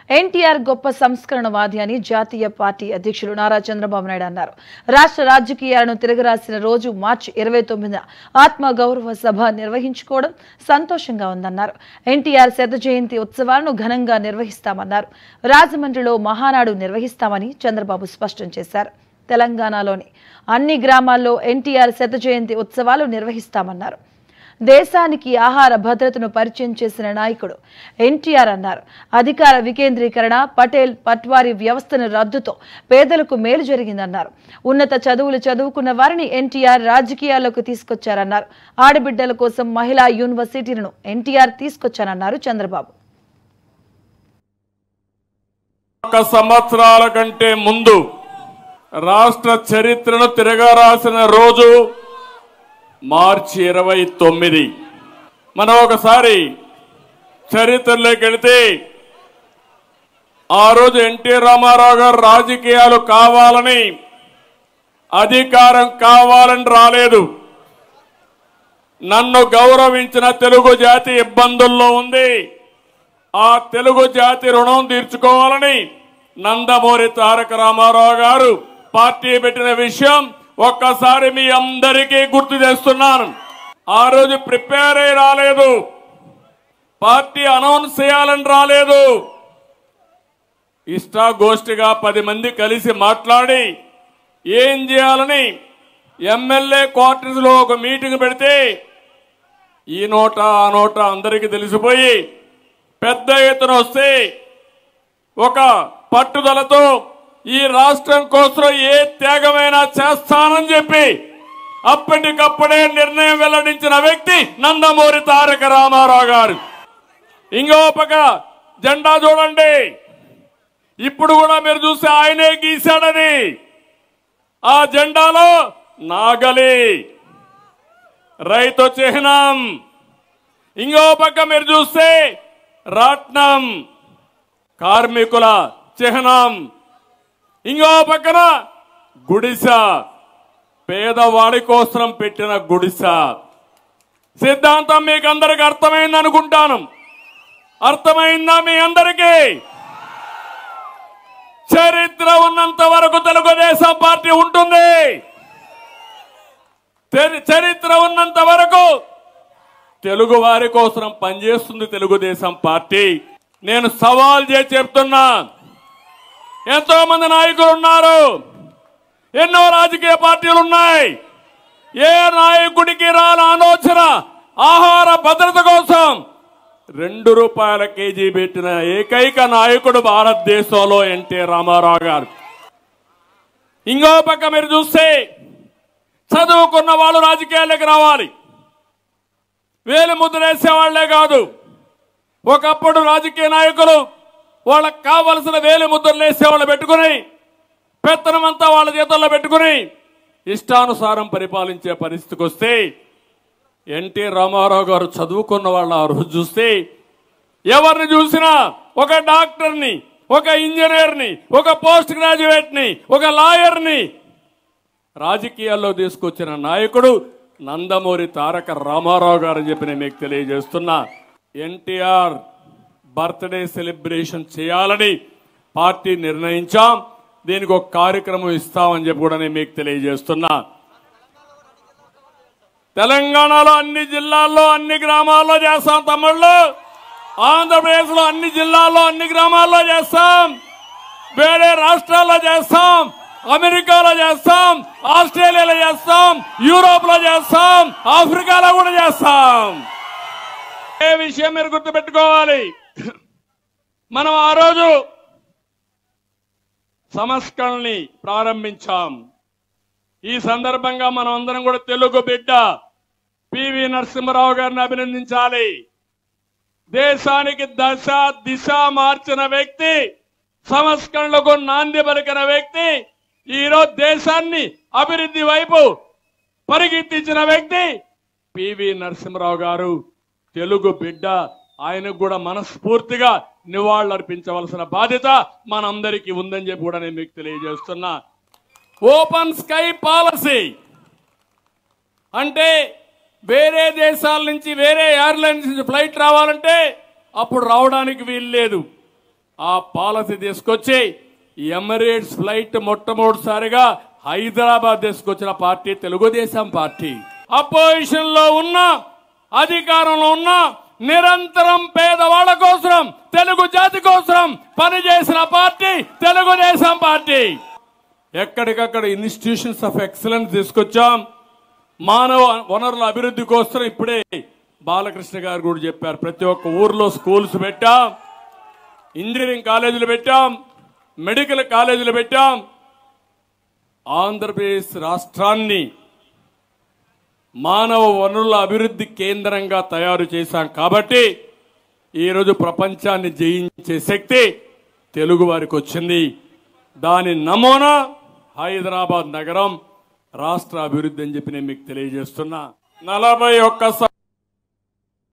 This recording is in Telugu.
ఎన్టీఆర్ గొప్ప సంస్కరణవాది అని జాతీయ పార్టీ అధ్యక్షులు నారా చంద్రబాబు నాయుడు అన్నారు రాష్ట్ర రాజకీయాలను తిరగరాసిన రోజు మార్చి ఇరవై తొమ్మిదిన ఆత్మ గౌరవ సభ నిర్వహించుకోవడం సంతోషంగా ఉందన్నారు ఎన్టీఆర్ శత జయంతి ఉత్సవాలను ఘనంగా నిర్వహిస్తామన్నారు రాజమండ్రిలో మహానాడు నిర్వహిస్తామని చంద్రబాబు స్పష్టం చేశారు తెలంగాణలోని అన్ని గ్రామాల్లో ఎన్టీఆర్ శత జయంతి ఉత్సవాలు నిర్వహిస్తామన్నారు దేశానికి ఆహార భద్రతను పరిచయం చేసిన నాయకుడు ఎన్టీఆర్ అన్నారు అధికార వికేంద్రీకరణ పటేల్ పట్వారీ వ్యవస్థను రద్దుతో పేదలకు మేలు జరిగిందన్నారు ఉన్నత చదువులు చదువుకున్న వారిని ఎన్టీఆర్ రాజకీయాల్లోకి తీసుకొచ్చారన్నారు ఆడబిడ్డల కోసం మహిళా యూనివర్సిటీలను ఎన్టీఆర్ తీసుకొచ్చారన్నారు చంద్రబాబు ఒక సంవత్సరాల కంటే ముందు రాష్ట్ర చరిత్రను తిరగరాసిన రోజు మార్చి ఇరవై తొమ్మిది మనం ఒకసారి చరిత్రలోకి వెళితే ఆ రోజు ఎన్టీ రామారావు గారు రాజకీయాలు కావాలని అధికారం కావాలని రాలేదు నన్ను గౌరవించిన తెలుగు జాతి ఇబ్బందుల్లో ఉంది ఆ తెలుగు జాతి రుణం తీర్చుకోవాలని నందమూరి తారక రామారావు గారు పార్టీ పెట్టిన విషయం ఒక్కసారి మీ అందరికీ గుర్తు చేస్తున్నాను ఆ రోజు ప్రిపేర్ అయి రాలేదు పార్టీ అనౌన్స్ చేయాలని రాలేదు ఇష్టాగోష్ఠిగా పది మంది కలిసి మాట్లాడి ఏం చేయాలని ఎమ్మెల్యే క్వార్టర్స్ లో ఒక మీటింగ్ పెడితే ఈ నోట ఆ నోట అందరికీ తెలిసిపోయి పెద్ద ఎత్తున వస్తే ఒక పట్టుదలతో ఈ రాష్ట్రం కోసం ఏ త్యాగమైనా చేస్తానని చెప్పి అప్పటికప్పుడే నిర్ణయం వెల్లడించిన వ్యక్తి నందమూరి తారక రామారావు గారు ఇంకో పక్క జెండా చూడండి ఇప్పుడు కూడా మీరు చూస్తే ఆయనే గీశాడని ఆ జెండాలో నాగలి రైతు చిహ్నం ఇంకో పక్క మీరు చూస్తే రాట్నం కార్మికుల చిహ్నం ఇంకో పక్కన గుడిస పేదవాడి కోసం పెట్టిన గుడిస సిద్ధాంతం మీకు అందరికి అర్థమైంది అనుకుంటాను అర్థమైందా మీ అందరికీ చరిత్ర ఉన్నంత వరకు తెలుగుదేశం పార్టీ ఉంటుంది తెరి- చరిత్ర ఉన్నంత వరకు తెలుగు వారి కోసం పనిచేస్తుంది తెలుగుదేశం పార్టీ నేను సవాల్ చేసి చెప్తున్నా ఎంతో మంది నాయకులు ఉన్నారు ఎన్నో రాజకీయ పార్టీలు ఉన్నాయి ఏ నాయకుడికి రాని ఆలోచన ఆహార భద్రత కోసం రెండు రూపాయల కేజీ పెట్టిన ఏకైక నాయకుడు భారతదేశంలో ఎన్టీ రామారావు గారు ఇంకో పక్క మీరు చూస్తే చదువుకున్న వాళ్ళు రాజకీయాల్లోకి రావాలి వేలు ముద్రేసే వాళ్లే కాదు ఒకప్పుడు రాజకీయ నాయకులు వాళ్ళకి కావలసిన వేలు ముద్రలు వేసే వాళ్ళు పెట్టుకుని పెత్తనమంతా వాళ్ళ చేతుల్లో పెట్టుకుని ఇష్టానుసారం పరిపాలించే పరిస్థితికి వస్తే ఎన్టీ రామారావు గారు చదువుకున్న వాళ్ళ ఆ రోజు చూస్తే ఎవరిని చూసినా ఒక డాక్టర్ని ఒక ఇంజనీర్ని ఒక పోస్ట్ గ్రాడ్యుయేట్ని ఒక లాయర్ని రాజకీయాల్లో తీసుకొచ్చిన నాయకుడు నందమూరి తారక రామారావు గారు అని చెప్పి నేను మీకు తెలియజేస్తున్నా ఎన్టీఆర్ బర్త్డే సెలబ్రేషన్ చేయాలని పార్టీ నిర్ణయించాం దీనికి ఒక కార్యక్రమం ఇస్తామని చెప్పి కూడా నేను మీకు తెలియజేస్తున్నా తెలంగాణలో అన్ని జిల్లాల్లో అన్ని గ్రామాల్లో చేస్తాం తమ్ముళ్ళు ఆంధ్రప్రదేశ్ లో అన్ని జిల్లాల్లో అన్ని గ్రామాల్లో చేస్తాం వేరే రాష్ట్రాల్లో చేస్తాం అమెరికాలో చేస్తాం ఆస్ట్రేలియాలో చేస్తాం యూరోప్ లో చేస్తాం ఆఫ్రికాలో కూడా చేస్తాం ఏ విషయం మీరు గుర్తుపెట్టుకోవాలి మనం ఆ రోజు సంస్కరణని ప్రారంభించాం ఈ సందర్భంగా మనం అందరం కూడా తెలుగు బిడ్డ పివి నరసింహరావు గారిని అభినందించాలి దేశానికి దశ దిశ మార్చిన వ్యక్తి సంస్కరణలకు నాంది పలికిన వ్యక్తి ఈరోజు దేశాన్ని అభివృద్ధి వైపు పరిగెత్తించిన వ్యక్తి పివి నరసింహరావు గారు తెలుగు బిడ్డ ఆయనకు కూడా మనస్ఫూర్తిగా నివాళులర్పించవలసిన బాధ్యత మనందరికీ ఉందని చెప్పి కూడా నేను మీకు తెలియజేస్తున్నా ఓపెన్ స్కై పాలసీ అంటే వేరే దేశాల నుంచి వేరే ఎయిర్లైన్స్ నుంచి ఫ్లైట్ రావాలంటే అప్పుడు రావడానికి వీలు లేదు ఆ పాలసీ తీసుకొచ్చి ఎమిరేట్స్ ఫ్లైట్ మొట్టమొదటిసారిగా హైదరాబాద్ తీసుకొచ్చిన పార్టీ తెలుగుదేశం పార్టీ అపోజిషన్ లో ఉన్న అధికారంలో ఉన్న నిరంతరం పేదవాళ్ల కోసం తెలుగు జాతి కోసం పనిచేసిన పార్టీ తెలుగుదేశం పార్టీ ఎక్కడికక్కడ ఇన్స్టిట్యూషన్స్ ఆఫ్ ఎక్సలెన్స్ తీసుకొచ్చాం మానవ వనరుల అభివృద్ధి కోసం ఇప్పుడే బాలకృష్ణ గారు కూడా చెప్పారు ప్రతి ఒక్క ఊర్లో స్కూల్స్ పెట్టాం ఇంజనీరింగ్ కాలేజీలు పెట్టాం మెడికల్ కాలేజీలు పెట్టాం ఆంధ్రప్రదేశ్ రాష్ట్రాన్ని మానవ వనరుల అభివృద్ధి కేంద్రంగా తయారు చేశాం కాబట్టి ఈరోజు ప్రపంచాన్ని జయించే శక్తి తెలుగు వారికి వచ్చింది దాని నమూనా హైదరాబాద్ నగరం రాష్ట్ర అభివృద్ధి అని చెప్పి నేను మీకు తెలియజేస్తున్నా నలభై ఒక్క